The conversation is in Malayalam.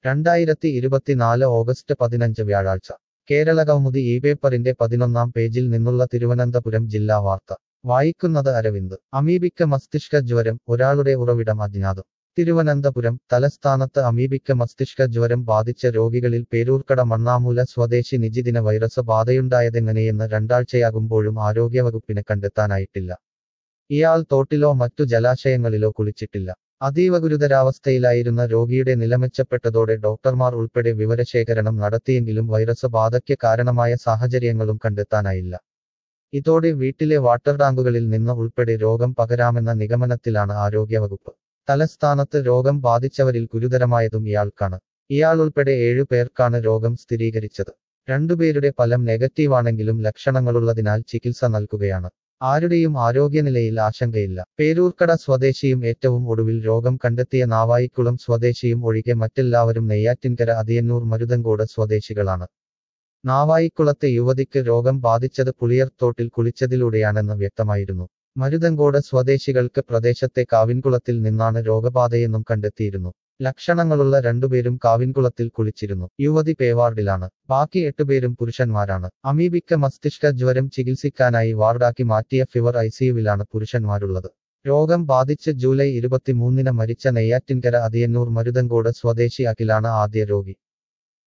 രണ്ടായിരത്തി ഇരുപത്തിനാല് ഓഗസ്റ്റ് പതിനഞ്ച് വ്യാഴാഴ്ച കേരള കൗമുദി ഈ പേപ്പറിന്റെ പതിനൊന്നാം പേജിൽ നിന്നുള്ള തിരുവനന്തപുരം ജില്ലാ വാർത്ത വായിക്കുന്നത് അരവിന്ദ് അമീബിക്ക മസ്തിഷ്ക ജ്വരം ഒരാളുടെ ഉറവിടം അജ്ഞാതം തിരുവനന്തപുരം തലസ്ഥാനത്ത് അമീബിക്ക മസ്തിഷ്ക ജ്വരം ബാധിച്ച രോഗികളിൽ പേരൂർക്കട മണ്ണാമൂല സ്വദേശി നിജിദിന വൈറസ് ബാധയുണ്ടായതെങ്ങനെയെന്ന് രണ്ടാഴ്ചയാകുമ്പോഴും ആരോഗ്യവകുപ്പിന് കണ്ടെത്താനായിട്ടില്ല ഇയാൾ തോട്ടിലോ മറ്റു ജലാശയങ്ങളിലോ കുളിച്ചിട്ടില്ല അതീവ ഗുരുതരാവസ്ഥയിലായിരുന്ന രോഗിയുടെ നില മെച്ചപ്പെട്ടതോടെ ഡോക്ടർമാർ ഉൾപ്പെടെ വിവരശേഖരണം നടത്തിയെങ്കിലും വൈറസ് ബാധയ്ക്ക് കാരണമായ സാഹചര്യങ്ങളും കണ്ടെത്താനായില്ല ഇതോടെ വീട്ടിലെ വാട്ടർ ടാങ്കുകളിൽ നിന്ന് ഉൾപ്പെടെ രോഗം പകരാമെന്ന നിഗമനത്തിലാണ് ആരോഗ്യവകുപ്പ് തലസ്ഥാനത്ത് രോഗം ബാധിച്ചവരിൽ ഗുരുതരമായതും ഇയാൾക്കാണ് ഇയാൾ ഉൾപ്പെടെ ഏഴു പേർക്കാണ് രോഗം സ്ഥിരീകരിച്ചത് രണ്ടുപേരുടെ ഫലം നെഗറ്റീവാണെങ്കിലും ലക്ഷണങ്ങളുള്ളതിനാൽ ചികിത്സ നൽകുകയാണ് ആരുടെയും ആരോഗ്യനിലയിൽ ആശങ്കയില്ല പേരൂർക്കട സ്വദേശിയും ഏറ്റവും ഒടുവിൽ രോഗം കണ്ടെത്തിയ നാവായിക്കുളം സ്വദേശിയും ഒഴികെ മറ്റെല്ലാവരും നെയ്യാറ്റിൻകര അതിയന്നൂർ മരുതങ്കോട് സ്വദേശികളാണ് നാവായിക്കുളത്തെ യുവതിക്ക് രോഗം ബാധിച്ചത് പുളിയർത്തോട്ടിൽ കുളിച്ചതിലൂടെയാണെന്ന് വ്യക്തമായിരുന്നു മരുതങ്കോട് സ്വദേശികൾക്ക് പ്രദേശത്തെ കാവിൻകുളത്തിൽ നിന്നാണ് രോഗബാധയെന്നും കണ്ടെത്തിയിരുന്നു ലക്ഷണങ്ങളുള്ള രണ്ടുപേരും കാവിൻകുളത്തിൽ കുളിച്ചിരുന്നു യുവതി പേവാർഡിലാണ് ബാക്കി എട്ടുപേരും പുരുഷന്മാരാണ് അമീബിക്ക മസ്തിഷ്ക ജ്വരം ചികിത്സിക്കാനായി വാർഡാക്കി മാറ്റിയ ഫിവർ ഐസിയുവിലാണ് പുരുഷന്മാരുള്ളത് രോഗം ബാധിച്ച് ജൂലൈ ഇരുപത്തിമൂന്നിന് മരിച്ച നെയ്യാറ്റിൻകര അതിയന്നൂർ മരുതങ്കോട് സ്വദേശി അഖിലാണ് ആദ്യ രോഗി